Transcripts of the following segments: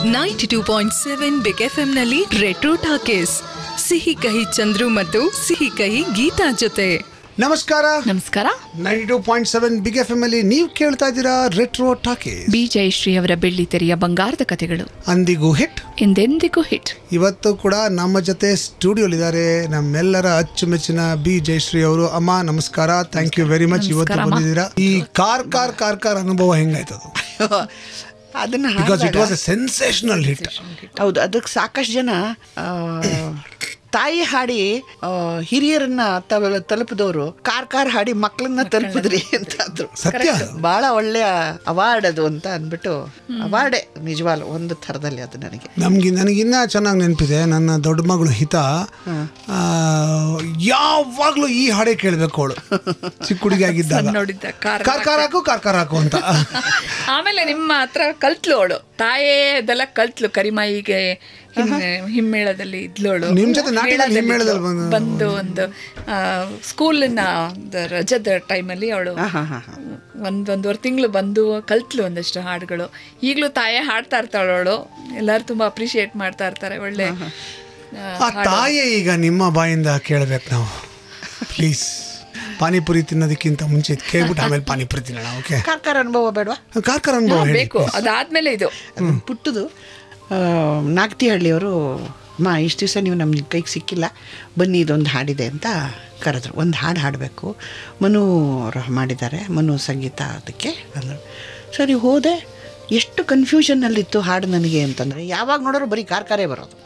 Ninety two point seven big F ನಲ್ಲಿ retro talkies Sihi Kahi Chandru ಮತ್ತು ಸಿಹಿ ಕಹಿ ಗೀತಾ ಜೊತೆ ನಮಸ್ಕಾರ ನಮಸ್ಕಾರ ninety two point seven big F M ಅಲ್ಲಿ ನೀವು ಕೇಳ್ತಾ ಇದ್ದೀರಾ ರೆಟ್ರೋ ಟಾಕೀಸ್ ಬಿ ಜಯಶ್ರೀ ಅವರ ಬೆಳ್ಳಿ ತೆರೆಯ ಬಂಗಾರದ ಕಥೆಗಳು ಅಂದಿಗೂ ಹಿಟ್ ಎಂದೆಂದಿಗೂ ಹಿಟ್ ಇವತ್ತು ಕೂಡ ನಮ್ಮ ಜೊತೆ ಸ್ಟುಡಿಯೋಲಿದ್ದಾರೆ ನಮ್ಮೆಲ್ಲರ ಅಚ್ಚುಮೆಚ್ಚಿನ ಬಿ ಜಯಶ್ರೀ ಅವರು ಅಮ್ಮ ನಮಸ್ಕಾರ ಥ್ಯಾಂಕ್ ಯು ವೆರಿ ಮಚ್ ಇವತ್ತು ನಮಸ್ಕಾರ, ಅಮ್ಮ. ಬಂದಿದ್ದೀರಾ ಈ ಕಾರ್ ಕಾರ್ ಕಾರ್ ಕಾರ್ ಅನುಭವ ಹೆಂಗಾಯ್ತದು ಅದನ್ನ ಬಿಕಾಸ್ ಇಟ್ ಹಾಡ್ದಾಗ- ವಾಸ್ ಎ ಸೆನ್ಸೇಷನಲ್ ಹಿಟ್ ಹೌದು ಅದಕ್ಕೆ ಸಾಕಷ್ಟು ಜನ ಆ, ತಾಯಿ ಹಾಡಿ ಆ, ಹಿರಿಯರನ್ನ ತಲ- ತಲುಪಿದವರು ಕಾರ್ ಕಾರ್ ಹಾಡಿ ಮಕ್ಕಳನ್ನ ತಲುಪಿದ್ರಿ ಅಂತ ಅಂದ್ರು ಸತ್ಯ ಬಹಳ ಒಳ್ಳೆಯ ಅವಾರ್ಡ್ ಅದು ಅಂತ ಅಂದ್ಬಿಟ್ಟು ಅವಾರ್ಡೇ ನಿಜವಾಗ್ಲು ಒಂದು ಥರದಲ್ಲಿ ಅದು ನನಗೆ ನಮ್ಗೆ ನನಗಿನ್ನ ಚೆನ್ನಾಗಿ ನೆನಪಿದೆ ನನ್ನ ದೊಡ್ಡ ಮಗಳು ಹಿತ ಆ, ಯಾವಾಗ್ಲೂ ಈ ಹಾಡೇ ಕೇಳಬೇಕು ಅವಳು ಚಿಕ್ಕ ಹುಡುಗಿ ಆಗಿದ್ದಾಗ ನೋಡಿದ್ದ ಕಾರ್ ಕಾರ್ ಕಾರ್ ಹಾಕು ಕಾರ್ ಕಾರ್ ಹಾಕು ಅಂತ ಆಮೇಲೆ ನಿಮ್ಮ ಹತ್ರ ಕಲ್ತ್ಲು ಅವಳು ತಾಯೇ ಅದೆಲ್ಲ ಕಲ್ತ್ಲು ಕರಿಮಾಯಿಗೆ ಹಿಮ್ಮೆ ಹಿಮ್ಮೇಳದಲ್ಲಿ ಇದ್ಲೋಳು ನಿಮ್ ಜೊತೆ ನಾಟ್ಯದಲ್ಲಿ ಹಿಮ್ಮೇಳದಲ್ಲಿ ಬಂದು- ಬಂದು ಒಂದು ಆ, ಸ್ಕೂಲಿನ ಒಂದು ರಜದ ಟೈಮಲ್ಲಿ ಅವಳು ಒಂದ್ ಒಂದೂವರೆ ತಿಂಗಳು ಬಂದು ಕಲ್ತ್ಲು ಒಂದಷ್ಟು ಹಾಡುಗಳು ಈಗಲೂ ತಾಯೇ ಹಾಡ್ತಾ ಇರ್ತಾಳೆ ಅವಳು ಎಲ್ಲರೂ ತುಂಬಾ ಅಪ್ರಿಶಿಯೇಟ್ ಮಾಡ್ತಾ ಇರ್ತಾರೆ ಒಳ್ಳೆ ಆ, ಆ ತಾಯೇ ಈಗ ನಿಮ್ಮ ಬಾಯಿಂದ ಕೇಳ್ಬೇಕು ನಾವು ಪ್ಲೀಸ್ ಪಾನಿಪುರಿ ತಿನ್ನೋದಕ್ಕಿಂತ ಮುಂಚೆ ಇದ್ ಕೇಳ್ಬಿಟ್ಟು ಆಮೇಲೆ ಪಾನಿಪುರಿ ತಿನ್ನೋಣ ಓಕೆ ಕಾರ್ ಕಾರ್ ಅನುಭವ ಬೇಡವಾ ಕಾರ್ ಕಾರ್ ಅನುಭವ ಹೇಳಿ ಬೇಕು ಅದಾದ್ಮೇಲೆ ಇದು ಅದು ಪುಟ್ಟದು ಆ, ನಾಗ್ತಿಹಳ್ಳಿಯವರು ಮಾ ಇಷ್ಟು ದಿವಸ ನೀವು ನಮ್ಮ ಕೈಗೆ ಸಿಕ್ಕಿಲ್ಲ ಬನ್ನಿ ಇದೊಂದು ಹಾಡಿದೆ ಅಂತ ಕರೆದ್ರು ಒಂದು ಹಾಡು ಹಾಡಬೇಕು ಮನು ಅವರು ಮಾಡಿದ್ದಾರೆ ಮನು ಸಂಗೀತ ಅದಕ್ಕೆ ಅಂದರು ಸರಿ ಹೋದೆ ಎಷ್ಟು ಕನ್ಫ್ಯೂಷನ್ನಲ್ಲಿತ್ತು ಹಾಡು ನನಗೆ ಅಂತಂದರೆ ಯಾವಾಗ ನೋಡೋರು ಬರೀ ಕಾರ್ ಕಾರೇ ಬರೋದು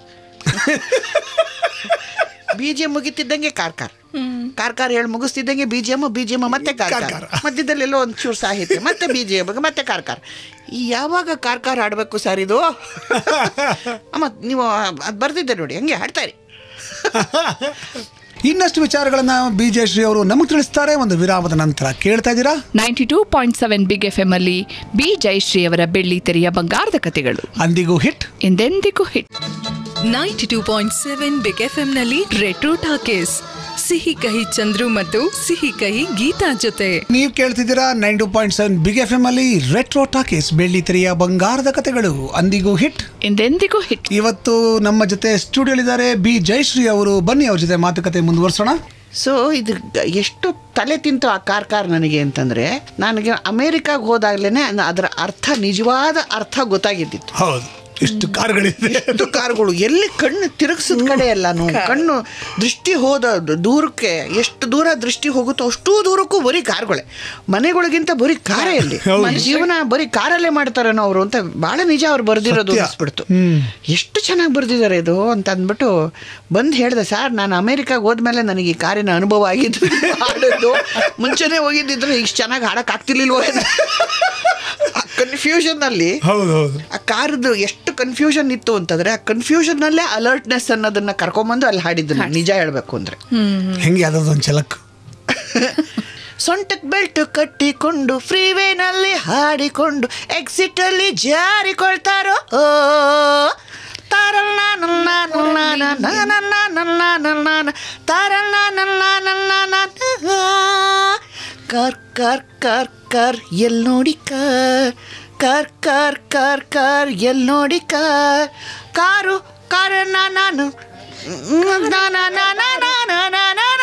ಬಿ ಜಿ ಎಮ್ ಮುಗಿತಿದ್ದಂಗೆ ಕಾರ್ ಕಾರ್ ಕಾರ್ ಕಾರ್ ಹೇಳಿ ಮುಗಿಸ್ತಿದ್ದಂಗೆ B G M B G M ಮತ್ತೆ ಕಾರ್ ಕಾರ್ ಮಧ್ಯದಲ್ಲೆಲ್ಲೋ ಒಂದು ಚೂರು ಸಾಹಿತ್ಯ ಮತ್ತೆ ಬಿ ಜಿ ಎಮ್ ಮತ್ತೆ ಕಾರ್ ಕಾರ್ ಈ ಯಾವಾಗ ಕಾರ್ ಕಾರ್ ಆಡಬೇಕು ಸರ್ ಇದು ಅಮ್ಮ ನೀವು ಅದು ಬರ್ದಿದ್ದೆ ನೋಡಿ ಹಂಗೆ ಹಾಡ್ತಾ ಇರಿ ಇನ್ನಷ್ಟು ವಿಚಾರಗಳನ್ನ ಬಿ ಜಯಶ್ರೀ ಅವರು ನಮಗೆ ತಿಳಿಸ್ತಾರೆ ಒಂದು ವಿರಾಮದ ನಂತರ ಕೇಳ್ತಾ ಇದ್ದೀರಾ ninety two point seven big F M ಅಲ್ಲಿ ಬಿ ಜಯಶ್ರೀ ಅವರ ಬೆಳ್ಳಿ ತೆರೆಯ ಬಂಗಾರದ ಕಥೆಗಳು ಅಂದಿಗೂ ಹಿಟ್ ಎಂದೆಂದಿಗೂ hit ninety two point seven big F ನಲ್ಲಿ ರೆಟ್ರೋ ಟಾಕೀಸ್ ಸಿಹಿ ಕಹಿ ಚಂದ್ರು ಮತ್ತು ಸಿಹಿ ಕಹಿ ಗೀತಾ ಜೊತೆ ನೀವು ಕೇಳ್ತಿದ್ದೀರಾ nine two point seven big F M ಅಲ್ಲಿ ರೆಟ್ರೋ ಟಾಕೀಸ್ ಬೆಳ್ಳಿ ತೆರೆಯ ಬಂಗಾರದ ಕಥೆಗಳು ಅಂದಿಗೂ ಹಿಟ್ ಎಂದೆಂದಿಗೂ ಹಿಟ್ ಇವತ್ತು ನಮ್ಮ ಜೊತೆ ಸ್ಟುಡಿಯೋಲಿದ್ದಾರೆ ಬಿ ಜಯಶ್ರೀ ಅವರು ಬನ್ನಿ ಅವ್ರ ಜೊತೆ ಮಾತುಕತೆ ಮುಂದುವರ್ಸೋಣ ಸೊ ಇದು ಎಷ್ಟು ತಲೆ ತಿಂತು ಆ ಕಾರ್ ಕಾರ್ ನನಗೆ ಅಂತಂದರೆ ನನಗೆ ಅಮೇರಿಕಾಗೆ ಹೋದಾಗಲೇ ಅದರ ಅರ್ಥ ನಿಜವಾದ ಅರ್ಥ ಗೊತ್ತಾಗಿದ್ದಿತ್ತು ಹೌದು ಎಷ್ಟು ಕಾರ್ಗಳಿದೆ ಎಷ್ಟು ಕಾರುಗಳು ಎಲ್ಲಿ ಕಣ್ಣು ತಿರುಗಿಸಿದ ಕಡೆ ಎಲ್ಲಾನು ಕಣ್ಣು ದೃಷ್ಟಿ ಹೋದ ದ- ದೂರಕ್ಕೆ ಎಷ್ಟು ದೂರ ದೃಷ್ಟಿ ಹೋಗುತ್ತೋ ಅಷ್ಟೂ ದೂರಕ್ಕೂ ಬರೀ ಕಾರ್ಗಳೇ ಮನೆಗಳಿಗಿಂತ ಬರೀ ಕಾರೇ ಅಲ್ಲಿ ಮನೆ ಜೀವನ ಬರೀ ಕಾರಲ್ಲೇ ಮಾಡ್ತಾರೇನೋ ಅವರು ಅಂತ ಬಹಳ ನಿಜ ಅವ್ರು ಬರ್ದಿರೋದು ಸತ್ಯ. ಅನಿಸ್ಬಿಡ್ತು ಎಷ್ಟು ಚೆನ್ನಾಗಿ ಬರ್ದಿದ್ದಾರೆ ಇದು ಅಂತ ಅಂದ್ಬಿಟ್ಟು ಬಂದು ಹೇಳ್ದೆ ಸರ್ ನಾನು ಅಮೇರಿಕಾಗೆ ಹೋದ್ಮೇಲೆ ನನಗೆ ಈ ಕಾರಿನ ಅನುಭವ ಆಗಿದ್ದು ಹಾಡೋದು ಮುಂಚೆನೇ ಹೋಗಿದ್ದಿದ್ರೆ ಇಷ್ಟು ಚೆನ್ನಾಗಿ ಹಾಡಕ್ ಆಗ್ತಿರ್ಲಿಲ್ವೋ ಕನ್ಫ್ಯೂಷನ್ ಅಲ್ಲಿ ಹೌದು ಹೌದು ಆ ಕಾರ್ದು ಎಷ್ಟು ಕನ್ಫ್ಯೂಷನ್ ಇತ್ತು ಅಂತಂದ್ರೆ ಆ ಕನ್ಫ್ಯೂಷನ್ ನಲ್ಲೇ ಅಲರ್ಟ್ನೆಸ್ ಅನ್ನೋದನ್ನ ಕರ್ಕೊಂಬಂದು ಅಲ್ಲಿ ಹಾಡಿದ್ದು ನಾನು ನಿಜ ಹೇಳ್ಬೇಕು ಅಂದ್ರೆ ಹೆಂಗೆ ಯಾವ್ದಾದ್ರು ಒಂದು ಛಲಕ್ ಸೊಂಟಕ್ಕೆ ಬೆಲ್ಟ್ ಕಟ್ಟಿಕೊಂಡು ಫ್ರೀವೇನಲ್ಲಿ ಹಾಡಿಕೊಂಡು ಎಕ್ಸಿಟ್ ಅಲ್ಲಿ ಜಾರಿಕೊಳ್ತಾರೋ ಓ ತಾರಲ್ಲ ನನ್ನ ನನ್ನ ನನ್ನ ನನ್ನ ನನ್ನ ನನ್ನ ತಾರಲ್ಲ ನನ್ನ ನನ್ನ ನನ್ನ car car car car L ನೋಡಿ car car car car car L ನೋಡಿ ಕಾರ್ ಕಾರು ಕಾರನ್ನ ನಾನು ನಾನ ನಾನ ನಾನ ನಾನ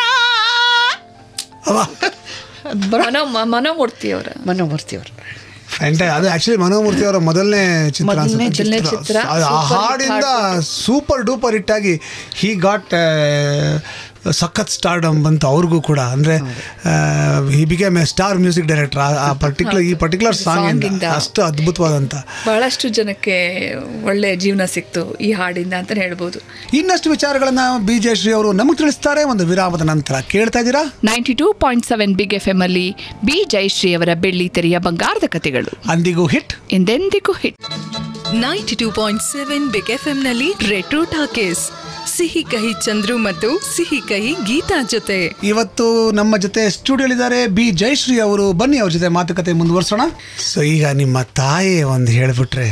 ಮನೋ ಮ- ಮನೋಮೂರ್ತಿ ಅವರ ಮನೋಮೂರ್ತಿ ಅವರು ಫ್ಯಾಂಟ ಅದು ಆಕ್ಚುಲಿ ಮನೋಮೂರ್ತಿ ಅವರ ಮೊದಲನೇ ಚಿತ್ರ ಮೊದಲನೇ ಅನ್ಸುತ್ತೆ. ಮೊದಲನೇ ಚಿತ್ರ. ಅದು ಆ Super hit ಹಾಡಿಂದ ಸೂಪರ್ ಡೂಪರ್ ಹಿಟ್ ಆಗಿ ಹಿ ಗಾಟ್ ಸಖತ್ ಸ್ಟಾರ್ಡಮ್ ಬಂತು ಅವ್ರಿಗೂ ಕೂಡ ಅಂದ್ರೆ he became a star music director ಆ ಪರ್ಟಿಕ್ಯುಲರ್ ಈ ಪರ್ಟಿಕ್ಯುಲರ್ ಸಾಂಗ್ Song ಇಂದ. ಅಷ್ಟು ಅದ್ಭುತವಾದಂತ ಬಹಳಷ್ಟು ಜನಕ್ಕೆ ಒಳ್ಳೆ ಜೀವನ ಸಿಕ್ತು ಈ ಹಾಡಿಂದ ಅಂತ ಹೇಳ್ಬೋದು ಇನ್ನಷ್ಟು ವಿಚಾರಗಳನ್ನ ಬಿ ಜಯಶ್ರೀ ಅವರು ನಮಗೆ ತಿಳಿಸ್ತಾರೆ ಒಂದು ವಿರಾಮದ ನಂತರ ಕೇಳ್ತಾ ಇದ್ದೀರಾ ninety two point seven big F M ಅಲ್ಲಿ ಬಿ ಜಯಶ್ರೀ ಅವರ ಬೆಳ್ಳಿ ತೆರೆಯ ಬಂಗಾರದ ಕಥೆಗಳು ಅಂದಿಗೂ ಹಿಟ್ ಎಂದೆಂದಿಗೂ hit ninety two point seven big F ನಲ್ಲಿ ರೆಟ್ರೋ ಟಾಕೀಸ್ ಸಿಹಿ ಕಹಿ ಚಂದ್ರು ಮತ್ತು ಸಿಹಿ ಕಹಿ ಗೀತಾ ಜೊತೆ ಇವತ್ತು ನಮ್ಮ ಜೊತೆ ಸ್ಟುಡಿಯೋಲಿದ್ದಾರೆ ಬಿ ಜಯಶ್ರೀ ಅವರು ಬನ್ನಿ ಅವ್ರ ಜೊತೆ ಮಾತುಕತೆ ಮುಂದುವರ್ಸೋಣ ಸೊ ಈಗ ನಿಮ್ಮ ತಾಯಿ ಒಂದು ಹೇಳ್ಬಿಟ್ರೆ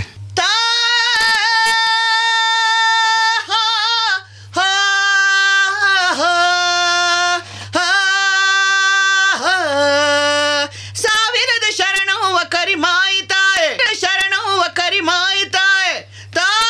ಸಾವಿರದ ಶರಣವ್ವ ಕರಿಮಾಯಿ ತಾಯೆ ಶರಣವ್ವ ಕರಿಮಾಯಿ ತಾಯೆ ತಾಯಿ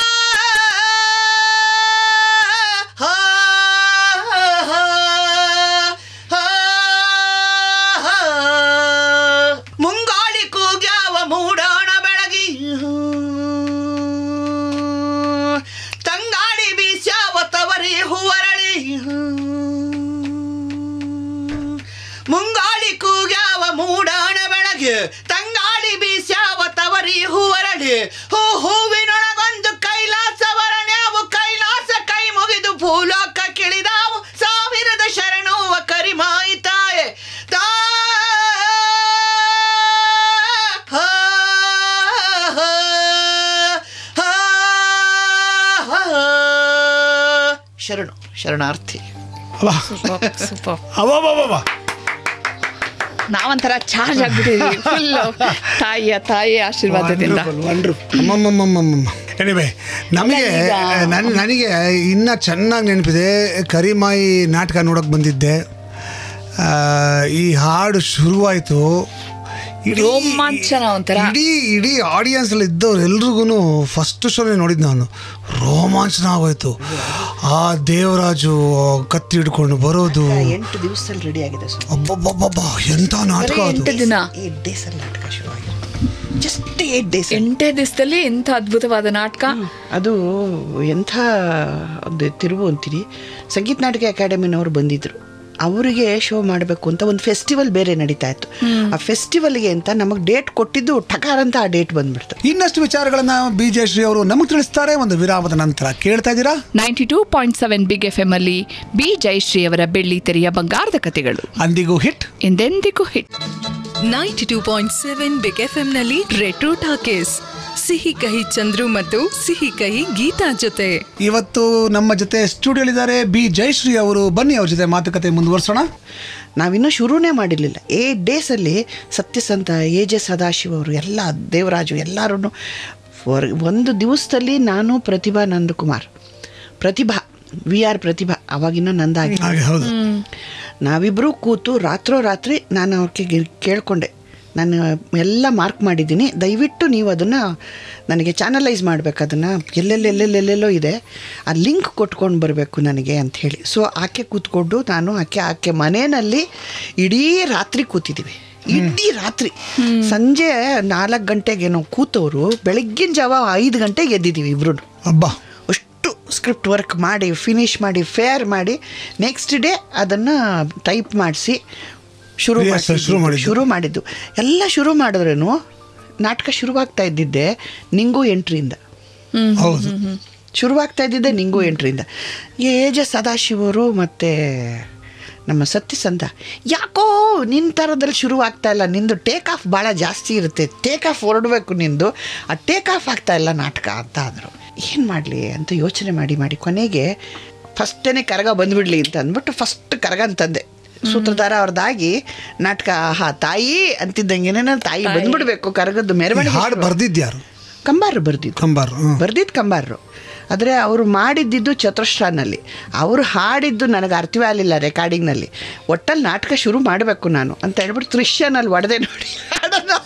ಮಾಡಿ ಹೋ ಹೂವಿನೊಳಗೊಂದು ಕೈಲಾಸವರಣ್ಯಾವು ಕೈಲಾಸ ಕೈ ಮುಗಿದು ಭೂಲೋಕ ಕಿಳಿದಾವು ಸಾವಿರದ ಶರಣುವ ಕರಿಮಾಯಿ ತಾಯೆ ತಾ ಹಾ, ಹಾ, ಹಾ, ಹಾ. ಶರಣು ಶರಣಾರ್ಥಿ ಅವಾ ಸೂಪರ್ ಅವಾ ನಾವಂತರ ಚಾರ್ಜ್ ಆಗ್ಬಿಟ್ಟಿದೀವಿ ಫುಲ್ ತಾಯಿಯ ತಾಯಿಯ ಆಶೀರ್ವಾದದಿಂದ ಎನಿವೆ ನಮಗೆ ಈಗ- ನನ್ ನನಗೆ ಇನ್ನೂ ಚೆನ್ನಾಗಿ ನೆನಪಿದೆ ಕರಿಮಾಯಿ ನಾಟಕ ನೋಡೋಕೆ ಬಂದಿದ್ದೆ ಆ, ಈ ಹಾಡು ಶುರುವಾಯಿತು ಇಡೀ ರೋಮಾಂಚನ ಒಂಥರ. ಇಡೀ ಇಡೀ ಆಡಿಯನ್ಸಲ್ಲಿ ಇದ್ದವ್ರು ಎಲ್ರಿಗೂ ಫಸ್ಟ್ ಶೋನೇ ನೋಡಿದ್ದು ನಾನು ರೋಮಾಂಚನ ಆಗೋಯ್ತು ಆ ದೇವರಾಜು ಕತ್ತಿ ಹಿಡ್ಕೊಂಡು ಬರೋದು ಎಂಟು ದಿವಸದಲ್ಲಿ ರೆಡಿ ಆಗಿದೆ ಸರ್ ಅಬ್ಬಬ್ಬಬ್ಬಬ್ಬ ಎಂಥ ನಾಟಕ ಬರೀ ಅದು ಎಂಟು ದಿನ ಏಟ್ ಡೇಸ್ ಅಲ್ಲಿ ನಾಟಕ ಶುರುವಾಗಿದೆ ಜಸ್ಟ್ ಏಟ್ ಡೇಸ್ ಎಂಟೇ ದಿವಸದಲ್ಲಿ ಎಂಥ ಅದ್ಭುತವಾದ ನಾಟಕ ಅದು ಎಂಥ ಒಂದು ತಿರುವು ಅಂತೀರಿ ಸಂಗೀತ ನಾಟಕ ಅಕಾಡೆಮಿನವರು ಬಂದಿದ್ರು ಅವರಿಗೆ ಶೋ ಮಾಡಬೇಕು ಅಂತ ಒಂದು ಫೆಸ್ಟಿವಲ್ ಬೇರೆ ನಡೀತಾ ಇತ್ತು ಆ ಫೆಸ್ಟಿವಲ್ಗೆ ಅಂತ ನಮಗೆ ಡೇಟ್ ಕೊಟ್ಟಿದ್ದು ಟಕಾರ ಅಂತ ಆ ಡೇಟ್ ಬಂದ್ಬಿಡ್ತು ಇನ್ನಷ್ಟು ವಿಚಾರಗಳನ್ನ ಬಿ ಜಯಶ್ರೀ ಅವರು ನಮಗೆ ತಿಳಿಸ್ತಾರೆ ಒಂದು ವಿರಾಮದ ನಂತರ ಕೇಳ್ತಾ ಇದ್ದೀರಾ ninety two point seven big F M ಅಲ್ಲಿ ಬಿ ಜಯಶ್ರೀ ಅವರ ಬೆಳ್ಳಿ ತೆರೆಯ ಬಂಗಾರದ ಕಥೆಗಳು ಅಂದಿಗೂ ಹಿಟ್ ಎಂದೆಂದಿಗೂ hit ninety two point seven big F ನಲ್ಲಿ ರೆಟ್ರೋ ಟಾಕೀಸ್ ಸಿಹಿ ಕಹಿ ಚಂದ್ರು ಮತ್ತು ಸಿಹಿ ಕಹಿ ಗೀತಾ ಜೊತೆ ಇವತ್ತು ನಮ್ಮ ಜೊತೆ ಸ್ಟುಡಿಯೋಲಿದ್ದಾರೆ ಬಿ ಜಯಶ್ರೀ ಅವರು ಬನ್ನಿ ಅವ್ರ ಜೊತೆ ಮಾತುಕತೆ ಮುಂದುವರ್ಸೋಣ ನಾವಿನ್ನೂ ಶುರುನೇ ಮಾಡಿರಲಿಲ್ಲ ಏಟ್ ಡೇಸಲ್ಲಿ ಸತ್ಯಸಂತ ಎ ಜೆ ಸದಾಶಿವ ಅವರು ಎಲ್ಲ ದೇವರಾಜು ಎಲ್ಲರೂ ಒಂದು ದಿವಸದಲ್ಲಿ ನಾನು ಪ್ರತಿಭಾ ನಂದಕುಮಾರ್ ಪ್ರತಿಭಾ ವಿ ಆರ್ ಪ್ರತಿಭಾ ಅವಾಗಿನ್ನೂ ನಂದಾಗಿ ಹಾಗೆ ಹೌದು ನಾವಿಬ್ಬರೂ ಕೂತು ರಾತ್ರೋ ರಾತ್ರಿ ನಾನು ಅವ್ರಿಗೆ ಕೇಳಿಕೊಂಡೆ ನಾನು ಎಲ್ಲ ಮಾರ್ಕ್ ಮಾಡಿದ್ದೀನಿ ದಯವಿಟ್ಟು ನೀವು ಅದನ್ನು ನನಗೆ ಚಾನಲೈಸ್ ಮಾಡಬೇಕು ಅದನ್ನು ಎಲ್ಲೆಲ್ಲೆಲ್ಲೆಲ್ಲೆಲ್ಲೋ ಇದೆ ಆ ಲಿಂಕ್ ಕೊಟ್ಕೊಂಡು ಬರಬೇಕು ನನಗೆ ಅಂಥೇಳಿ ಸೊ ಆಕೆ ಕೂತ್ಕೊಂಡು ನಾನು ಆಕೆ ಆಕೆ ಮನೆಯಲ್ಲಿ ಇಡೀ ರಾತ್ರಿ ಕೂತಿದ್ದೀವಿ ಇಡೀ ರಾತ್ರಿ ಸಂಜೆ ನಾಲ್ಕು ಗಂಟೆಗೆ ನಾವು ಕೂತವರು ಬೆಳಗ್ಗಿನ ಜಾವ ಐದು ಗಂಟೆಗೆ ಎದ್ದಿದ್ದೀವಿ ಇಬ್ರು ಅಬ್ಬಾ ಅಷ್ಟು ಸ್ಕ್ರಿಪ್ಟ್ ವರ್ಕ್ ಮಾಡಿ ಫಿನಿಶ್ ಮಾಡಿ ಫೇರ್ ಮಾಡಿ ನೆಕ್ಸ್ಟ್ ಡೇ ಅದನ್ನು ಟೈಪ್ ಮಾಡಿಸಿ ಶುರು Rehearsal ಮಾಡ್ಸಿದ್ವಿ. ಶುರು ಮಾಡಿದ್ದು. ಶುರು ಮಾಡಿದ್ದು ಎಲ್ಲ ಶುರು ಮಾಡಿದ್ರೇನು ನಾಟಕ ಶುರುವಾಗ್ತಾ ಇದ್ದಿದ್ದೆ ನಿಂಗು ಎಂಟ್ರಿಯಿಂದ ಹೌದು ಶುರುವಾಗ್ತಾ ಇದ್ದಿದ್ದೆ ನಿಂಗು ಎಂಟ್ರಿಯಿಂದ ಎ ಜೆ ಸದಾಶಿವರು ಮತ್ತು ನಮ್ಮ ಸತ್ಯಸಂಧ ಯಾಕೋ ನಿನ್ನ ಥರದಲ್ಲಿ ಶುರು ಆಗ್ತಾ ಇಲ್ಲ ನಿಂದು ಟೇಕ್ ಆಫ್ ಭಾಳ ಜಾಸ್ತಿ ಇರುತ್ತೆ ಟೇಕ್ ಆಫ್ ಹೊರಡಬೇಕು ನಿಂದು ಆ ಟೇಕ್ ಆಫ್ ಆಗ್ತಾ ಇಲ್ಲ ನಾಟಕ ಅಂತ ಅಂದರು ಏನು ಮಾಡಲಿ ಅಂತ ಯೋಚನೆ ಮಾಡಿ ಮಾಡಿ ಕೊನೆಗೆ ಫಸ್ಟೇ ಕರಗ ಬಂದ್ಬಿಡ್ಲಿ ಅಂತ ಅಂದ್ಬಿಟ್ಟು ಫಸ್ಟ್ ಕರಗ ಅಂತಂದೆ ಸೂತ್ರಧಾರ ಅವ್ರದ್ದಾಗಿ ನಾಟಕ ಆಹಾ ತಾಯಿ ಅಂತಿದ್ದಂಗೆನೇ ತಾಯಿ ಬಂದ್ಬಿಡ್ಬೇಕು ಕರಗದ್ದು ಈ ಮೆರವಣಿಗೆ ಹಾಡು ಬರ್ದಿದ್ಯಾರು ಕಂಬಾರು ಬರ್ದಿದ್ದು ಕಂಬಾರ್ ಹ್ಮ್. ಬರ್ದಿದ್ದು ಕಂಬಾರರು ಆದರೆ ಅವರು ಮಾಡಿದ್ದಿದ್ದು ಚತುರ್ಶ್ರಾನಲ್ಲಿ ಅವರು ಹಾಡಿದ್ದು ನನಗೆ ಅರ್ಥವೇ ಆಗಲಿಲ್ಲ ರೆಕಾರ್ಡಿಂಗ್ನಲ್ಲಿ ಒಟ್ಟಲ್ಲಿ ನಾಟಕ ಶುರು ಮಾಡಬೇಕು ನಾನು ಅಂತ ಹೇಳ್ಬಿಟ್ಟು ದೃಶ್ಯನಲ್ಲಿ ಒಡೆದೆ ನೋಡಿ ಹಾಡನ್ನ.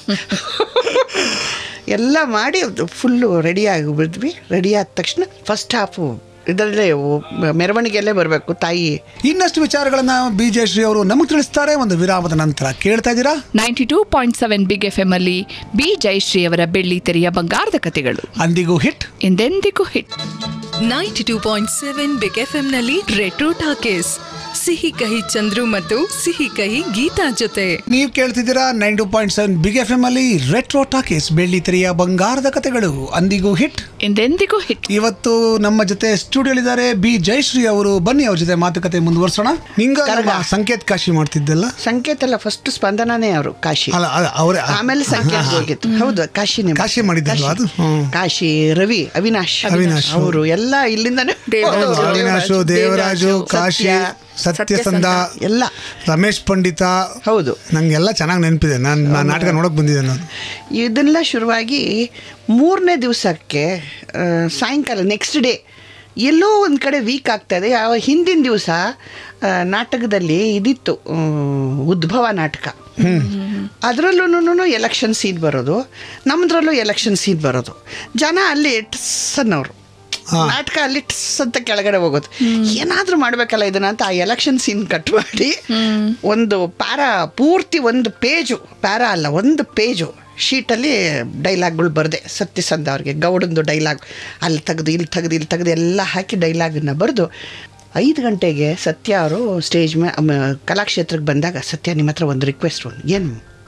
ಎಲ್ಲ ಮಾಡಿ ಫುಲ್ಲು ರೆಡಿ ಆಗಿಬಿದ್ವಿ ರೆಡಿ ಆದ ತಕ್ಷಣ ಫಸ್ಟ್ ಹಾಫು ಇದರಲ್ಲೇ ಮೆರವಣಿಗೆಯಲ್ಲೇ ಬರಬೇಕು ತಾಯಿ ಇನ್ನಷ್ಟು ವಿಚಾರಗಳನ್ನ ಬಿ ಜಯಶ್ರೀ ಅವರು ನಮಗೆ ತಿಳಿಸ್ತಾರೆ ಒಂದು ವಿರಾಮದ ನಂತರ ಕೇಳ್ತಾ ಇದ್ದೀರಾ ninety two point seven big F M ಅಲ್ಲಿ ಬಿ ಜಯಶ್ರೀ ಅವರ ಬೆಳ್ಳಿ ತೆರೆಯ ಬಂಗಾರದ ಕಥೆಗಳು ಅಂದಿಗೂ ಹಿಟ್ ಎಂದೆಂದಿಗೂ hit ninety two point seven big F ನಲ್ಲಿ ರೆಟ್ರೋ ಟಾಕೀಸ್ ಸಿಹಿ ಕಹಿ ಚಂದ್ರು ಮತ್ತು ಸಿಹಿ ಕಹಿ ಗೀತಾ ಜೊತೆ ನೀವು ಕೇಳ್ತಿದ್ದೀರಾ nine two point seven big F M ಅಲ್ಲಿ ರೆಟ್ರೋ ಟಾಕೀಸ್ ಬೆಳ್ಳಿ ತೆರೆಯ ಬಂಗಾರದ ಕಥೆಗಳು ಅಂದಿಗೂ ಹಿಟ್ ಎಂದೆಂದಿಗೂ ಹಿಟ್ ಇವತ್ತು ನಮ್ಮ ಜೊತೆ ಸ್ಟುಡಿಯೋಲಿದ್ದಾರೆ ಬಿ ಜಯಶ್ರೀ ಅವರು ಬನ್ನಿ ಅವ್ರ ಜೊತೆ ಮಾತುಕತೆ ಮುಂದುವರ್ಸೋಣ ನಿಂಗ ನಮ್ಮ ಸಂಕೇತ್ ಕಾಶಿ ಮಾಡ್ತಿದ್ದಲ್ಲ ಸಂಕೇತ ಅಲ್ಲ ಫಸ್ಟ್ ಸ್ಪಂದನನೇ ಅವರು ಕಾಶಿ ಅಲ್ಲ ಅಲ್ಲ, ಅವರೇ ಆಮೇಲೆ ಸಂಕೇತ ಹೋಗಿತ್ತು ಹೌದು ಕಾಶಿನೇ ಕಾಶಿ ಮಾಡಿದ್ದಲ್ವಾ ಅದು? ಹ್ಮ್. ಕಾಶಿ ರವಿ ಅವಿನಾಶ್ ಅವಿನಾಶ್. ಅವರು ಎಲ್ಲ ಇಲ್ಲಿಂದಾನೆ ದೇವರಾಜು, ಹೌದು, ಅವಿನಾಶು ದೇವರಾಜು ಕಾಶಿ ಸತ್ಯಸಂಧ ಎಲ್ಲ ರಮೇಶ್ ಪಂಡಿತ ಹೌದು ನಂಗೆಲ್ಲ ಚೆನ್ನಾಗಿ ನೆನಪಿದೆ ನಾನು ನಾನು ನಾಟಕ ನೋಡಕ್ ಬಂದಿದ್ದೆ ನಾನು ಇದೆಲ್ಲ ಶುರುವಾಗಿ ಮೂರನೇ ದಿವಸಕ್ಕೆ ಆ, ಸಾಯಂಕಾಲ ನೆಕ್ಸ್ಟ್ ಡೇ ಎಲ್ಲೋ ಒಂದು ಕಡೆ ವೀಕ್ ಆಗ್ತಾಯಿದೆ ಯಾವ ಹಿಂದಿನ ದಿವಸ ನಾಟಕದಲ್ಲಿ ಇದಿತ್ತು ಆ, ಉದ್ಭವ ನಾಟಕ ಅದರಲ್ಲೂ ಎಲೆಕ್ಷನ್ ಸೀನ್ ಬರೋದು ನಮ್ಮದ್ರಲ್ಲೂ ಎಲೆಕ್ಷನ್ ಸೀನ್ ಬರೋದು ಜನ ಅಲ್ಲಿ ಟಸ್ ಅನ್ನೋರು ನಾಟಕ ಅಲ್ಲಿ ಟಸ್ ಅಂತ ಕೆಳಗಡೆ ಹೋಗೋದು ಏನಾದರೂ ಮಾಡಬೇಕಲ್ಲ ಇದನ್ನ ಅಂತ ಆ ಎಲೆಕ್ಷನ್ ಸೀನ್ ಕಟ್ ಮಾಡಿ ಒಂದು ಪ್ಯಾರ ಪೂರ್ತಿ ಒಂದು ಪೇಜು ಪ್ಯಾರ ಅಲ್ಲ ಒಂದು ಪೇಜು ಶೀಟಲ್ಲಿ ಡೈಲಾಗ್ಗಳು ಬರೆದೆ ಸತ್ಯಸಂಧ ಅವ್ರಿಗೆ ಗೌಡಂದು ಡೈಲಾಗ್ ಅಲ್ಲಿ ತೆಗೆದು ಇಲ್ಲಿ ತೆಗೆದು ಇಲ್ಲಿ ತೆಗೆದು ಎಲ್ಲ ಹಾಕಿ ಡೈಲಾಗನ್ನು ಬರೆದು ಐದು ಗಂಟೆಗೆ ಸತ್ಯ ಅವರು ಸ್ಟೇಜ್ ಮೇ ಮ- ಕಲಾಕ್ಷೇತ್ರಕ್ಕೆ ಬಂದಾಗ ಸತ್ಯ ನಿಮ್ಮ ಹತ್ರ ಒಂದು ರಿಕ್ವೆಸ್ಟ್ ಏನು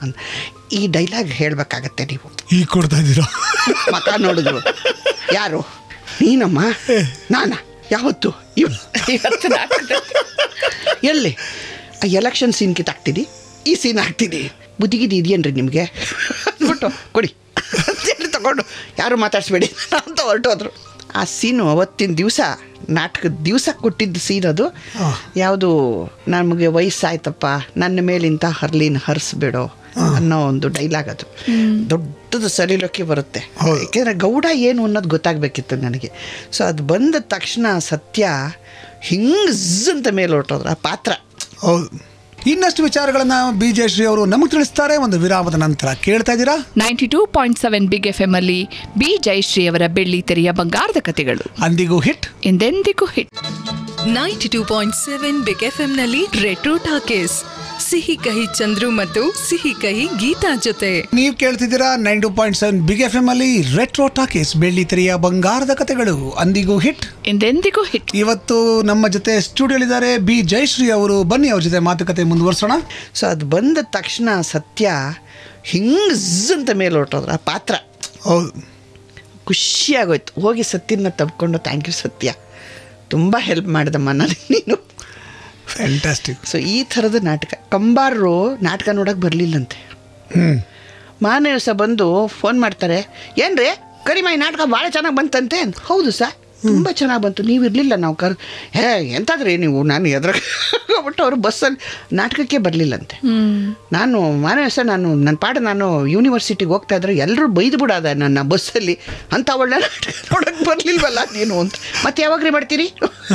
ಅಂದ್ ಈ ಡೈಲಾಗ್ ಹೇಳಬೇಕಾಗತ್ತೆ ನೀವು ಈಗ ಕೊಡ್ತಾ ಇದ್ದೀರಾ ಮಕ ನೋಡಿದ್ರು ಯಾರು ನೀನಮ್ಮ ನಾನಾ ಯಾವತ್ತು ಇವ್ ಇವತ್ತು ನಾಟಕದಲ್ಲಿ ಎಲ್ಲಿ ಆ ಎಲೆಕ್ಷನ್ ಸೀನ್ ಕಿತ್ತಾಕ್ತೀನಿ ಈ ಸೀನ್ ಹಾಕ್ತೀನಿ ಬುದ್ಧಿಗಿದ್ದು ಇದೆಯೇನ್ರಿ ನಿಮಗೆ ಅಂದ್ಬಿಟ್ಟು ಕೊಡಿ ಅಂತೇಳಿ ತಗೊಂಡು ಯಾರು ಮಾತಾಡಿಸ್ಬೇಡಿ ಅಂತ ಹೊರಟೋದ್ರು ಆ ಸೀನು ಅವತ್ತಿನ ದಿವಸ ನಾಟಕದ ದಿವಸ ಕೊಟ್ಟಿದ್ದ ಸೀನ್ ಅದು ಯಾವುದು ನಮಗೆ ವಯಸ್ಸಾಯ್ತಪ್ಪ ನನ್ನ ಮೇಲಿಂತ ಹರ್ಲಿನ ಹರಿಸ್ಬೇಡೋ ಅನ್ನೋ ಒಂದು ಡೈಲಾಗ್ ಅದು ದೊಡ್ಡದು ಸರಿಲೋಕೆ ಬರುತ್ತೆ ಯಾಕೆಂದರೆ ಗೌಡ ಏನು ಅನ್ನೋದು ಗೊತ್ತಾಗಬೇಕಿತ್ತು ನನಗೆ ಸೊ ಅದು ಬಂದ ತಕ್ಷಣ ಸತ್ಯ ಹಿಂಗೆ ಝ್ ಅಂತ ಮೇಲೆ ಹೊರಟೋದ್ರು ಆ ಪಾತ್ರ ಹೌದು ಇನ್ನಷ್ಟು ವಿಚಾರಗಳನ್ನ ಬಿ ಜಯಶ್ರೀ ಅವರು ನಮಗೆ ತಿಳಿಸ್ತಾರೆ ಒಂದು ವಿರಾಮದ ನಂತರ ಕೇಳ್ತಾ ಇದ್ದೀರಾ ninety two point seven big F M ಅಲ್ಲಿ ಬಿ ಜಯಶ್ರೀ ಅವರ ಬೆಳ್ಳಿ ತೆರೆಯ ಬಂಗಾರದ ಕಥೆಗಳು ಅಂದಿಗೂ ಹಿಟ್ ಎಂದೆಂದಿಗೂ hit ninety two point seven big F ನಲ್ಲಿ ರೆಟ್ರೋ ಟಾಕೀಸ್ ಸಿಹಿ ಕಹಿ ಚಂದ್ರು ಮತ್ತು ಸಿಹಿ ಕಹಿ ಗೀತಾ ಜೊತೆ ನೀವು ಕೇಳ್ತಿದ್ದೀರಾ nine two point seven big F M ಅಲ್ಲಿ ರೆಟ್ರೋ ಟಾಕೀಸ್ ಬೆಳ್ಳಿ ತೆರೆಯ ಬಂಗಾರದ ಕಥೆಗಳು ಅಂದಿಗೂ ಹಿಟ್ ಎಂದೆಂದಿಗೂ ಹಿಟ್ ಇವತ್ತು ನಮ್ಮ ಜೊತೆ ಸ್ಟುಡಿಯೋಲಿದ್ದಾರೆ ಬಿ ಜಯಶ್ರೀ ಅವರು ಬನ್ನಿ ಅವ್ರ ಜೊತೆ ಮಾತುಕತೆ ಮುಂದುವರ್ಸೋಣ ಸೊ ಅದು ಬಂದ ತಕ್ಷಣ ಸತ್ಯ ಹಿಂಗೆ ಝ್ ಅಂತ ಮೇಲೆ ಹೊರಟೋದ್ರು ಆ ಪಾತ್ರ ಹೌದು ಖುಷಿಯಾಗೋಯ್ತು ಹೋಗಿ ಸತ್ಯನ ತಬ್ಕೊಂಡು ಥ್ಯಾಂಕ್ ಯು ಸತ್ಯ ತುಂಬ ಹೆಲ್ಪ್ ಮಾಡಿದಮ್ಮ ನನಗೆ ನೀನು ಫ್ಯಾಂಟಾಸ್ಟಿಕ್ ಸೊ ಈ ಥರದ ನಾಟಕ ಕಂಬಾರರು ನಾಟಕ ನೋಡೋಕೆ ಬರಲಿಲ್ಲಂತೆ ಹ್ಮ್ ಮಾರನೇ ದಿವಸ ಬಂದು ಫೋನ್ ಮಾಡ್ತಾರೆ ಏನ್ರಿ ಕರಿಮಾ ಈ ನಾಟಕ ಭಾಳ ಚೆನ್ನಾಗಿ ಬಂತಂತೆ ಹೌದು ಸರ್ ತುಂಬ ಚೆನ್ನಾಗಿ ಬಂತು ನೀವು ಇರಲಿಲ್ಲ ನಾವು ಕರ್ ಹೇ ಎಂತಾದ್ರಿ ನೀವು ನಾನು ಎದ್ರಬಿಟ್ಟು ಅವರು ಬಸ್ಸಲ್ಲಿ ನಾಟಕಕ್ಕೆ ಬರಲಿಲ್ಲಂತೆ ನಾನು ಮಾರನೇ ದಿವಸ ನಾನು ನನ್ನ ಪಾಡ ನಾನು ಯೂನಿವರ್ಸಿಟಿಗೆ ಹೋಗ್ತಾ ಇದ್ರೆ ಎಲ್ಲರೂ ಬೈದು ಬಿಡೋದ ನನ್ನ ಬಸ್ಸಲ್ಲಿ ಅಂತ ಒಳ್ಳೆ ನಾಟಕ ನೋಡೋಕೆ ಬರಲಿಲ್ವಲ್ಲ ನೀನು ಅಂತ ಮತ್ತೆ ಯಾವಾಗ್ರಿ ಮಾಡ್ತೀರಿ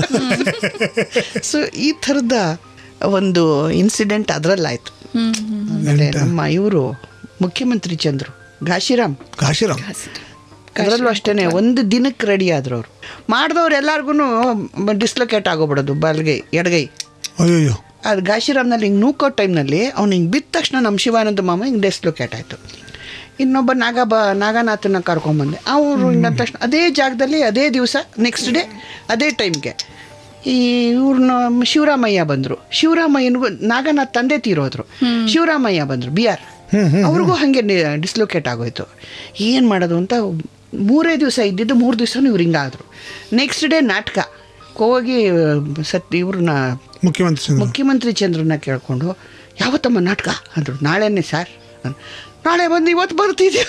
ಸೊ ಈ ಥರದ ಒಂದು ಇನ್ಸಿಡೆಂಟ್ ಅದರಲ್ಲಾಯಿತು ಆಮೇಲೆ ನಮ್ಮ ಇವರು ಮುಖ್ಯಮಂತ್ರಿ ಚಂದ್ರು ಘಾಶಿರಾಮ್ ಕಾಶಿರಾಮ್ ಅದರಲ್ಲೂ ಅಷ್ಟೇ ಒಂದು ದಿನಕ್ಕೆ ರೆಡಿ ಆದ್ರು ಅವರು ಮಾಡಿದವ್ರು ಎಲ್ಲರಿಗೂ ಡಿಸ್ಲೊಕೇಟ್ ಆಗೋಗ್ಬಿಡೋದು ಬಲ್ಗೈ ಎಡಗೈ ಅಯ್ಯೋ ಅದು ಘಾಶಿರಾಮ್ನಲ್ಲಿ ಹಿಂಗೆ ನೂಕೋ ಟೈಮ್ನಲ್ಲಿ ಅವ್ನು ಹಿಂಗೆ ಬಿದ್ದ ತಕ್ಷಣ ನಮ್ಮ ಶಿವಾನಂದ ಮಾಮ ಹಿಂಗೆ ಡಿಸ್ಲೊಕೇಟ್ ಆಯಿತು ಇನ್ನೊಬ್ಬ ನಾಗ ಬ ನಾಗನಾಥನ ಕರ್ಕೊಂಬಂದೆ ಅವರು ಹಿಂಗೆ ಅಂದ ತಕ್ಷಣ ಅದೇ ಜಾಗದಲ್ಲಿ ಅದೇ ದಿವಸ ನೆಕ್ಸ್ಟ್ ಡೇ ಅದೇ ಟೈಮ್ಗೆ ಈ ಇವ್ರನ್ನ ಶಿವರಾಮಯ್ಯ ಬಂದರು ಶಿವರಾಮಯ್ಯನಿಗೂ ನಾಗನಾಥ್ ತಂದೆ ತೀರೋದ್ರು ಶಿವರಾಮಯ್ಯ ಬಂದರು ಬಿ ಆರ್ ಅವ್ರಿಗೂ ಹಾಗೆ ಡಿಸ್ಲೊಕೇಟ್ ಆಗೋಯ್ತು ಏನು ಮಾಡೋದು ಅಂತ ಮೂರೇ ದಿವಸ ಇದ್ದಿದ್ದು ಮೂರು ದಿವಸನೂ ಇವ್ರು ಹಿಂಗಾದ್ರು ನೆಕ್ಸ್ಟ್ ಡೇ ನಾಟಕ ಹೋಗಿ ಸತ್ ಇವ್ರನ್ನ ಮುಖ್ಯಮಂತ್ರಿ ಚಂದ್ರ. ಮುಖ್ಯಮಂತ್ರಿ ಚಂದ್ರನ್ನ ಕೇಳ್ಕೊಂಡು ಯಾವತ್ತಮ್ಮ ನಾಟಕ ಅಂದರು ನಾಳೆನೇ ಸರ್ ಅಂದ್, ನಾಳೆ ಬಂದು ಇವತ್ತು ಬರ್ತಿದ್ಯಾ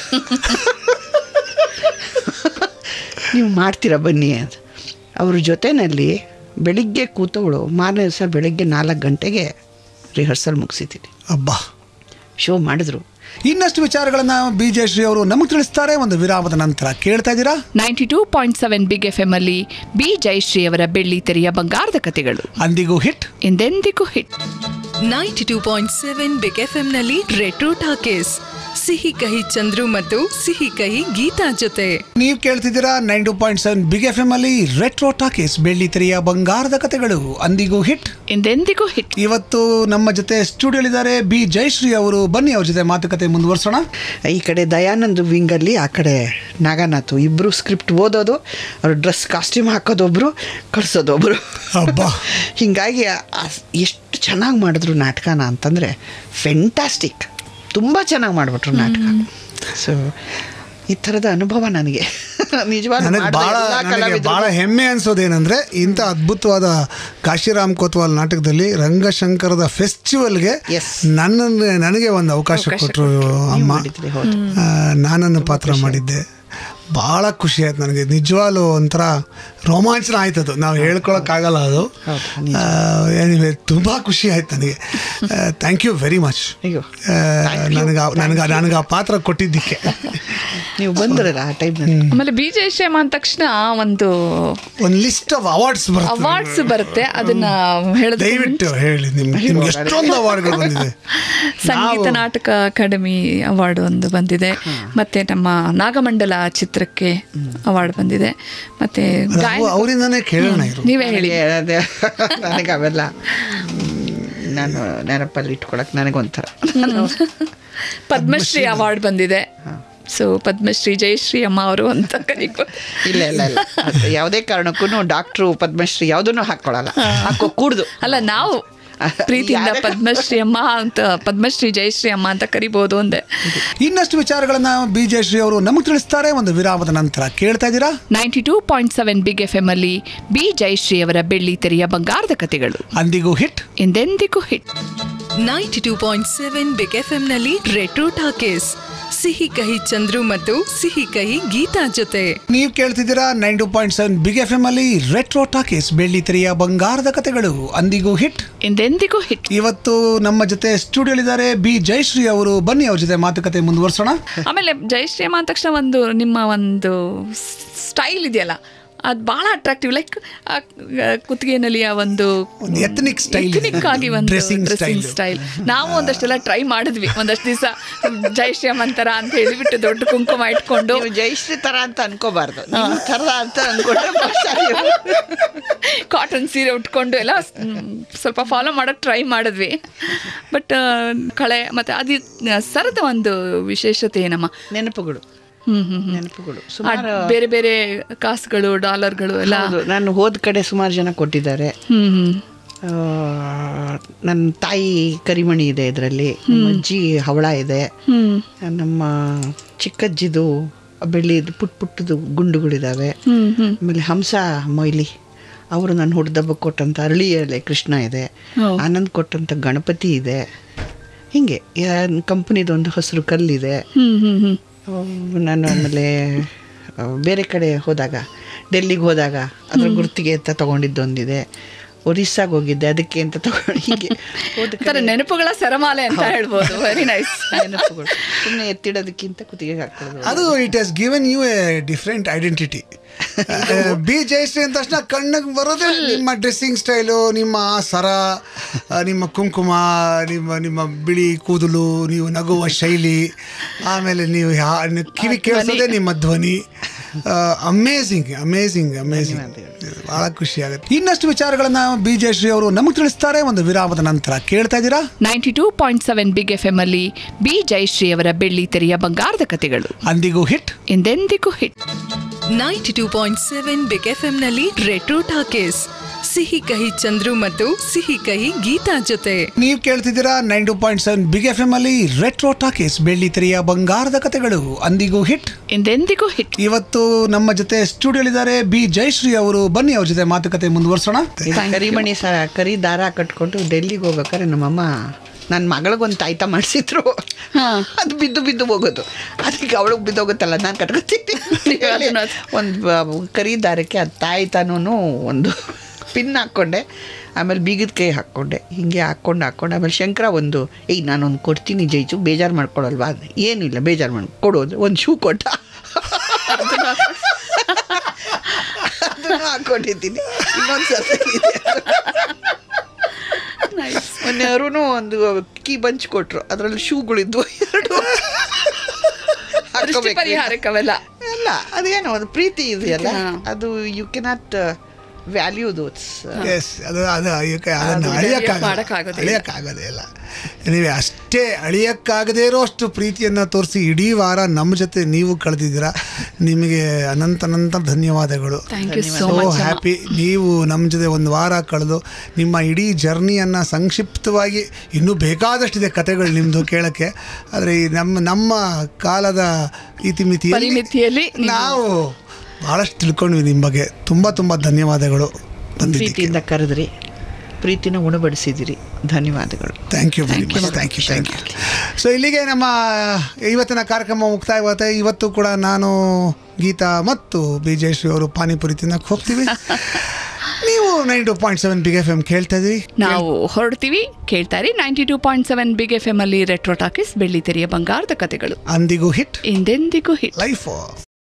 ನೀವು ಮಾಡ್ತೀರಾ ಬನ್ನಿ ಅಂತ ಅವ್ರ ಜೊತೆಯಲ್ಲಿ ಬೆಳಿಗ್ಗೆ ಕೂತವಳು ಮಾರನೇ ದಿವಸ ಬೆಳಿಗ್ಗೆ ನಾಲ್ಕು ಗಂಟೆಗೆ ರಿಹರ್ಸಲ್ ಮುಗಿಸಿದ್ದೀನಿ ಅಬ್ಬಾ ಶೋ ಮಾಡಿದ್ರು ಇನ್ನಷ್ಟು ವಿಚಾರಗಳನ್ನ ಬಿ ಜಯಶ್ರೀ ಅವರು ನಮಗೆ ತಿಳಿಸ್ತಾರೆ ಒಂದು ವಿರಾಮದ ನಂತರ ಕೇಳ್ತಾ ಇದ್ದೀರಾ ninety two point seven big F M ಅಲ್ಲಿ ಬಿ ಜಯಶ್ರೀ ಅವರ ಬೆಳ್ಳಿ ತೆರೆಯ ಬಂಗಾರದ ಕಥೆಗಳು ಅಂದಿಗೂ ಹಿಟ್ ಎಂದೆಂದಿಗೂ hit ninety two point seven big F ನಲ್ಲಿ ರೆಟ್ರೋ ಟಾಕೀಸ್ ಸಿಹಿ ಕಹಿ ಚಂದ್ರು ಮತ್ತು ಸಿಹಿ ಕಹಿ ಗೀತಾ ಜೊತೆ ನೀವು ಕೇಳ್ತಿದ್ದೀರಾ nine two point seven big F M ಅಲ್ಲಿ ರೆಟ್ರೋ ಟಾಕೀಸ್ ಬೆಳ್ಳಿ ತೆರೆಯ ಬಂಗಾರದ ಕಥೆಗಳು ಅಂದಿಗೂ ಹಿಟ್ ಎಂದೆಂದಿಗೂ ಹಿಟ್ ಇವತ್ತು ನಮ್ಮ ಜೊತೆ ಸ್ಟುಡಿಯೋಲಿದ್ದಾರೆ ಬಿ ಜಯಶ್ರೀ ಅವರು ಬನ್ನಿ ಅವ್ರ ಜೊತೆ ಮಾತುಕತೆ ಮುಂದುವರ್ಸೋಣ ಈ ಕಡೆ ದಯಾನಂದ್ ವಿಂಗಲ್ಲಿ ಆ ಕಡೆ ನಾಗನಾಥ್ ಇಬ್ಬರು ಸ್ಕ್ರಿಪ್ಟ್ ಓದೋದು ಅವ್ರ ಡ್ರೆಸ್ ಕಾಸ್ಟ್ಯೂಮ್ ಹಾಕೋದೊಬ್ರು ಕಳ್ಸೋದೊಬ್ರು ಅಬ್ಬಾ. ಹೀಗಾಗಿ ಆ- ಎಷ್ಟು ಚೆನ್ನಾಗಿ ಮಾಡಿದ್ರು ನಾಟಕನ ಅಂತಂದರೆ ಫೆಂಟಾಸ್ಟಿಕ್ ತುಂಬ ಚೆನ್ನಾಗಿ ಮಾಡಿಬಿಟ್ರು ನಾಟಕ ಸೊ ಈ ಥರದ ಅನುಭವ ನನಗೆ ನಿಜವಾಗ್ಲೂ ನನಗೆ ಮಾಡಿದ ಭಾಳ ಎಲ್ಲ ನನಗೆ ಕಲಾವಿದ್ರು- ಭಾಳ ಹೆಮ್ಮೆ ಅನ್ಸೋದೇನೆಂದ್ರೆ ಇಂಥ ಅದ್ಭುತವಾದ ಕಾಶಿರಾಮ್ ಕೋತ್ವಾಲ್ ನಾಟಕದಲ್ಲಿ ರಂಗಶಂಕರದ ಫೆಸ್ಟಿವಲ್ಗೆ Yes. ನನ್ನನ್ನು ನನಗೆ ಒಂದು ಅವಕಾಶ ಕೊಟ್ಟರು ಅಮ್ಮ ಮಾಡಿದ್ರಿ, ಹೌದು. ಆ, ನಾನನ್ನು ಪಾತ್ರ ಮಾಡಿದ್ದೆ ಭಾಳ ಖುಷಿ ಆಯ್ತು ನನಗೆ ನಿಜವಾಗ್ಲೂ ಒಂಥರ ರೋಮಾಂಚನ ಆಯ್ತು ಅದು ನಾವು ಹೇಳ್ಕೊಳಕ್ಕಾಗಲ್ಲ ಅದು ಹೌದು, ಎನಿವೆ ತುಂಬ ಖುಷಿ ಆಯ್ತು ನನಗೆ ಥ್ಯಾಂಕ್ ಯು ವೆರಿ ಮಚ್ ಅಯ್ಯೋ. Thank you, ನನಗೆ ನನಗೆ ನನಗೆ ಆ ಪಾತ್ರ ಕೊಟ್ಟಿದ್ದಕ್ಕೆ ನೀವು ಬಂದ್ರಲ್ಲ ಆ ಟೈಮ್ನಲ್ಲಿ ಆಮೇಲೆ ಬಿ ಜಯಶ್ರೀ ಅಂದ ತಕ್ಷಣ ಒಂದು ಒಂದು ಲಿಸ್ಟ್ ಆಫ್ ಅವಾರ್ಡ್ಸ್ ಬರುತ್ತೆ ಅವಾರ್ಡ್ಸ್ ಬರುತ್ತೆ ಅದನ್ನ ಹೇಳಿದ್ರೆ ದಯವಿಟ್ಟು ಹೇಳಿ ನಿಮ್ಗೆ ನಿಮ್ಗೆ ಎಷ್ಟೊಂದು ಅವಾರ್ಡ್ಗಳು ಬಂದಿದೆ ಸಂಗೀತ ನಾಟಕ ಅಕಾಡೆಮಿ ಅವಾರ್ಡ್ ಒಂದು ಬಂದಿದೆ ಮತ್ತೆ ನಮ್ಮ ನಾಗಮಂಡಲ ಚಿತ್ರಕ್ಕೆ ಅವಾರ್ಡ್ ಬಂದಿದೆ ಮತ್ತೆ ಅದು ಗಾಯನ ಅವು- ಅವರಿಂದನೇ ಕೇಳೋಣ ಇರು ನೀವೇ ಹೇಳಿ ನನಗೆ ಅದೇ ನನಗೆ ಅವೆಲ್ಲ ಮ್, ನಾನು ನೆನಪಲ್ಲಿ ಇಟ್ಕೊಳಕ್ ನನಗೊಂಥರ ಪದ್ಮಶ್ರೀ ಅವಾರ್ಡ್ ಬಂದಿದೆ ಸೊ ಪದ್ಮಶ್ರೀ ಜಯಶ್ರೀ ಅಮ್ಮ ಅವರು ಅಂತ ಕರೀಬೋದು ಇಲ್ಲ ಇಲ್ಲ ಇಲ್ಲ ಅದು ಯಾವುದೇ ಕಾರಣಕ್ಕೂ ಡಾಕ್ಟ್ರು ಪದ್ಮಶ್ರೀ ಯಾವುದನ್ನು ಹಾಕ್ಕೊಳಲ್ಲ ಹಾಕೋ ಕೂಡ್ದು ಅಲ್ಲ ನಾವು ಪ್ರೀತಿಯಿಂದ ಯಾರೇ- ಪದ್ಮಶ್ರೀ ಅಮ್ಮ ಅಂತ ಪದ್ಮಶ್ರೀ ಜಯಶ್ರೀ ಅಮ್ಮ ಅಂತ ಕರಿಬೋದು ಅಂದೆ ಇನ್ನಷ್ಟು ವಿಚಾರಗಳನ್ನ ಬಿ ಜಯಶ್ರೀ ಅವರು ನಮಗೆ ತಿಳಿಸ್ತಾರೆ ಒಂದು ವಿರಾಮದ ನಂತರ ಕೇಳ್ತಾ ಇದ್ದೀರಾ ninety two point seven big F M ಅಲ್ಲಿ ಬಿ ಜಯಶ್ರೀ ಅವರ ಬೆಳ್ಳಿ ತೆರೆಯ ಬಂಗಾರದ ಕಥೆಗಳು ಅಂದಿಗೂ ಹಿಟ್ ಎಂದೆಂದಿಗೂ hit ninety two point seven big F ನಲ್ಲಿ ರೆಟ್ರೋ ಟಾಕೀಸ್ ಸಿಹಿ ಕಹಿ ಚಂದ್ರು ಮತ್ತು ಸಿಹಿ ಕಹಿ ಗೀತಾ ಜೊತೆ ನೀವು ಕೇಳ್ತಿದ್ದೀರಾ nine two point seven big F M ಅಲ್ಲಿ ರೆಟ್ರೋ ಟಾಕೀಸ್ ಬೆಳ್ಳಿ ತೆರೆಯ ಬಂಗಾರದ ಕಥೆಗಳು ಅಂದಿಗೂ ಹಿಟ್ ಎಂದೆಂದಿಗೂ ಹಿಟ್ ಇವತ್ತು ನಮ್ಮ ಜೊತೆ ಸ್ಟುಡಿಯೋಲಿದ್ದಾರೆ ಬಿ ಜಯಶ್ರೀ ಅವರು ಬನ್ನಿ ಅವ್ರ ಜೊತೆ ಮಾತುಕತೆ ಮುಂದುವರ್ಸೋಣ ಆಮೇಲೆ ಜಯಶ್ರೀ ಅಮ್ಮ ಅಂದ ತಕ್ಷಣ ಒಂದು ನಿಮ್ಮ ಒಂದು ಸ್ಟೈಲ್ ಇದೆಯಲ್ಲ ಅದು ಭಾಳ ಅಟ್ರಾಕ್ಟಿವ್ ಲೈಕ್ ಕುತ್ತಿಗೆನಲ್ಲಿ ಆ ಒಂದು ಒಂದು ethnic style ಇದೆ. ethnic ಆಗಿ ಒಂದು Dressing ಡ್ರೆಸ್ಸಿಂಗ್ style. ಸ್ಟೈಲ್ ನಾವು ಒಂದಷ್ಟೆಲ್ಲ ಟ್ರೈ ಮಾಡಿದ್ವಿ ಒಂದಷ್ಟು ದಿವಸ ಜಯಶ್ರೀ ಅಮ್ಮ ಅಂತಾರ ಅಂತ ಹೇಳಿಬಿಟ್ಟು ದೊಡ್ಡ ಕುಂಕುಮ ಇಟ್ಕೊಂಡು ನೀವು ಜಯಶ್ರೀ ತರ ಅಂತ ಅನ್ಕೋಬಾರ್ದು ನಿಮ್ಮ ಥರದ ಅಂತ ಅನ್ಕೊಂಡ್ರೆ ಮೋಸ ನೀವು. ಕಾಟನ್ ಸೀರೆ ಉಟ್ಕೊಂಡು ಎಲ್ಲ ಮ್, ಸ್ವಲ್ಪ ಫಾಲೋ ಮಾಡೋಕ್ಕೆ ಟ್ರೈ ಮಾಡಿದ್ವಿ ಬಟ್ ಕಳೆ ಮತ್ತು ಅದು ಸರದ ಒಂದು ವಿಶೇಷತೆ ಏನಮ್ಮ ನೆನಪುಗಳು ಹ್ಮ್ ಹ್ಮ್ ಹ್ಮ್. ನೆನಪುಗಳು ಆ ಸುಮಾರು ಬೇರೆ ಬೇರೆ ಕಾಸುಗಳು ಡಾಲರ್ಗಳು ಎಲ್ಲ ಹೌದು ನಾನು ಹೋದ ಕಡೆ ಸುಮಾರು ಜನ ಕೊಟ್ಟಿದ್ದಾರೆ ಹ್ಮ್ ಹ್ಮ್ ಆ, ನನ್ನ ತಾಯಿ ಕರಿಮಣಿ ಇದೆ ಇದರಲ್ಲಿ ನಮ್ಮ ಅಜ್ಜಿ ಹವಳ ಇದೆ ಹ್ಮ್ ನಮ್ಮ ಚಿಕ್ಕಜ್ಜಿದು ಬೆಳ್ಳಿದು ಪುಟ್ ಪುಟ್ಟದು ಗುಂಡುಗಳಿದ್ದಾವೆ ಹ್ಮ್ ಹ್ಮ್ ಆಮೇಲೆ ಹಂಸ ಮೊಯ್ಲಿ ಅವರು ನಾನು ಹುಡ್ದಬ್ಬಕ್ಕೆ ಕೊಟ್ಟಂಥ ಅರಳಿಯಲೆ ಕೃಷ್ಣ ಇದೆ ಹೋ. ಆನಂದ್ ಕೊಟ್ಟಂಥ ಗಣಪತಿ ಇದೆ ಹೀಗೆ ಕಂಪ್ನಿದು ಒಂದು ಹಸಿರು ಕಲ್ಲಿದೆ ಹ್ಮ್ ಹ್ಮ್ ಹ್ಮ್ ಅಹ್, ನಾನು ಆಮೇಲೆ ಅಹ್, ಬೇರೆ ಕಡೆ ಹೋದಾಗ ಡೆಲ್ಲಿಗೆ ಹೋದಾಗ ಅದ್ರ ಗುರ್ತಿಗೆ ಅಂತ ತಗೊಂಡಿದ್ದೊಂದಿದೆ ಒರಿಸ್ಸಾಗೆ ಹೋಗಿದ್ದೆ ಅದಕ್ಕೆ ಅಂತ ತಗೊಂಡು ಹೀಗೆ ಹೋದ ಒಂಥರ ಕಡೆ ನೆನಪುಗಳ ಸರಮಾಲೆ ಅಂತ ಹೇಳ್ಬೋದು ವೆರಿ ನೈಸ್ ನೆನಪುಗಳು ಸುಮ್ಮನೆ ಎತ್ತಿಡೋದಕ್ಕಿಂತ ಕುತ್ತಿಗೆಗೆ ಹಾಕ್ಕೊಳ್ಳೋದು ಅದು it has given you a different identity B Jayashree ಅಂದ ತಕ್ಷಣ ಕಣ್ಣಿಗೆ ಬರೋದೇ ನಿಮ್ಮ ಡ್ರೆಸ್ಸಿಂಗ್ ಸ್ಟೈಲು ನಿಮ್ಮ ಸರ ಆ, ನಿಮ್ಮ ಕುಂಕುಮ ನಿಮ್ಮ ನಿಮ್ಮ ಬಿಳಿ ಕೂದಲು ನೀವು ನಗುವ ಶೈಲಿ ಆಮೇಲೆ ನೀವು ಯಾ- ನೀವು ಕಿವಿ ಕೇಳಿಸೋದೇ ನಿಮ್ಮ ಧ್ವನಿ ಅಮೇಝಿಂಗ್ ಅಮೇಝಿಂಗ್ ಅಮೇಝಿಂಗ್ ಬಹಳ ಖುಷಿ ಆಗುತ್ತೆ ಇನ್ನಷ್ಟು ವಿಚಾರಗಳನ್ನ ಬಿ ಜಯಶ್ರೀ ಅವರು ನಮಗೆ ತಿಳಿಸ್ತಾರೆ ಒಂದು ವಿರಾಮದ ನಂತರ ಕೇಳ್ತಾ ಇದ್ದೀರಾ ninety two point seven big F M ಅಲ್ಲಿ ಬಿ ಜಯಶ್ರೀ ಅವರ ಬೆಳ್ಳಿ ತೆರೆಯ ಬಂಗಾರದ ಕಥೆಗಳು ಅಂದಿಗೂ ಹಿಟ್ ಎಂದೆಂದಿಗೂ hit ninety two point seven big F ನಲ್ಲಿ ರೆಟ್ರೋ ಟಾಕೀಸ್ ಸಿಹಿ ಕಹಿ ಚಂದ್ರು ಮತ್ತು ಸಿಹಿ ಕಹಿ ಗೀತಾ ಜೊತೆ ನೀವು ಕೇಳ್ತಿದ್ದೀರಾ nine two point seven big F M ಅಲ್ಲಿ ರೆಟ್ರೋ ಟಾಕೀಸ್ ಬೆಳ್ಳಿ ತೆರೆಯ ಬಂಗಾರದ ಕಥೆಗಳು ಅಂದಿಗೂ ಹಿಟ್ ಎಂದೆಂದಿಗೂ ಹಿಟ್ ಇವತ್ತು ನಮ್ಮ ಜೊತೆ ಸ್ಟುಡಿಯೋಲಿದ್ದಾರೆ ಬಿ ಜಯಶ್ರೀ ಅವರು ಬನ್ನಿ ಅವ್ರ ಜೊತೆ ಮಾತುಕತೆ ಮುಂದುವರ್ಸೋಣ ಇದು ಕರಿಮಣಿ ಸ ಕರಿ ದಾರ ಕಟ್ಕೊಂಡು ಡೆಲ್ಲಿಗೆ ಹೋಗ್ಬೇಕಾದ್ರೆ ನಮ್ಮಮ್ಮ ನನ್ನ ಮಗಳಿಗೊಂದು ತಾಯ್ತ ಮಾಡಿಸಿದ್ರು ಅದು ಬಿದ್ದು ಬಿದ್ದು ಹೋಗೋದು ಅದಕ್ಕೆ ಅವಳಿಗೆ ಬಿದ್ದೋಗುತ್ತಲ್ಲ ನಾನು ಕಟ್ಕೊತೀನಿ ಅದನ್ನ- ಒಂದು ಕರಿ ದಾರಕ್ಕೆ ಅದು ತಾಯ್ತನೂ ಒಂದು ಪಿನ್ ಹಾಕ್ಕೊಂಡೆ ಆಮೇಲೆ ಬೀಗದ ಕೈ ಹಾಕ್ಕೊಂಡೆ ಹಿಂಗೆ ಹಾಕ್ಕೊಂಡು ಹಾಕ್ಕೊಂಡು ಆಮೇಲೆ ಶಂಕರ ಒಂದು ಏಯ್ ನಾನೊಂದು ಕೊಡ್ತೀನಿ ಜೈಚು ಬೇಜಾರು ಮಾಡ್ಕೊಳಲ್ವಾ ಅಂದೆ. ಏನಿಲ್ಲ ಬೇಜಾರು ಮಾಡಿ ಕೊಡೋದು ಒಂದು ಶೂ ಕೊಟ್ಟ ಅದನ್ನು ಹಾಕ್ಕೊಂಡಿದ್ದೀನಿ ಇನ್ನೊಂದು ಸತಿ ಇದೆ ಮೊನ್ನೆ ಅರುನು ಒಂದು ಕೀ ಬಂಚ್ ಕೊಟ್ರು ಅದರಲ್ಲಿ ಶೂಗಳಿದ್ವು ಎರಡು ದೃಷ್ಟಿ ಹಾಕ್ಕೋಬೇಕು. ಪರಿಹಾರಕ್ಕವೆಲ್ಲ ಅಲ್ಲ ಅದೇನೋ ಒಂದು ಪ್ರೀತಿ ಇದೆಯಲ್ಲ ಹಾ. ಅದು you cannot value those yes ಅದು ಅದು ಅಯ್ಯಕ್ಕೆ ಅದನ್ನು ಅದು ಅಳಿಯಕ್ಕಾಗಲ್ಲ ಮಾಡಕ್ಕಾಗೋದೇ ಇಲ್ಲ. ಅಳಿಯಕ್ಕಾಗೋದೇ ಇಲ್ಲ ನೀವೇ ಅಷ್ಟೇ ಅಳಿಯಕ್ಕಾಗದೇ ಇರೋ ಅಷ್ಟು ಪ್ರೀತಿಯನ್ನು ತೋರಿಸಿ ಇಡೀ ವಾರ ನಮ್ಮ ಜೊತೆ ನೀವು ಕಳೆದಿದ್ದೀರಾ ನಿಮಗೆ ಅನಂತ ಅನಂತ ಧನ್ಯವಾದಗಳು thank you so so much happy ನೀವು ನಮ್ಮ ಜೊತೆ ಒಂದು ವಾರ ಕಳೆದು ನಿಮ್ಮ ಇಡೀ ಜರ್ನಿಯನ್ನು ಸಂಕ್ಷಿಪ್ತವಾಗಿ ಇನ್ನೂ ಬೇಕಾದಷ್ಟಿದೆ ಕತೆಗಳು ನಿಮ್ಮದು ಕೇಳೋಕ್ಕೆ ಆದರೆ ಈ ನಮ್ಮ ನಮ್ಮ ಕಾಲದ ಇತಿಮಿತಿ ಪರಿಮಿತಿಯಲ್ಲಿ ನೀವು- ನಾವು ಭಾಳಷ್ಟು ತಿಳ್ಕೊಂಡ್ವಿ ನಿಮ್ಮ ಬಗ್ಗೆ ತುಂಬ ತುಂಬ ಧನ್ಯವಾದಗಳು ಬಂದಿದ್ದಕ್ಕೆ ಪ್ರೀತಿಯಿಂದ ಕರೆದ್ರಿ ಪ್ರೀತಿನ ಉಣಬಡಿಸಿದಿರಿ ಧನ್ಯವಾದಗಳು thank you very much thank you thank you so ಇಲ್ಲಿಗೆ ನಮ್ಮ ಇವತ್ತಿನ ಕಾರ್ಯಕ್ರಮ ಮುಕ್ತಾಯವಾಗುತ್ತೆ ಇವತ್ತು ಕೂಡ ನಾನು ಗೀತಾ ಮತ್ತು ಬಿ ಜಯಶ್ರೀ ಅವರು ಪಾನಿಪುರಿ ತಿನ್ನಕ್ಕೆ ಹೋಗ್ತೀವಿ ನೀವು nine two point seven big F M ಕೇಳ್ತಾ ಇದ್ರಿ ನಾವು ಹೊರಡ್ತೀವಿ ಕೇಳ್ತಾರೆ ninety two point seven big F M ಅಲ್ಲಿ ರೆಟ್ರೋ ಟಾಕೀಸ್ ಬೆಳ್ಳಿ ತೆರೆಯ ಬಂಗಾರದ ಕಥೆಗಳು ಅಂದಿಗೂ ಹಿಟ್ ಎಂದೆಂದಿಗೂ ಹಿಟ್ ಲೈಫ್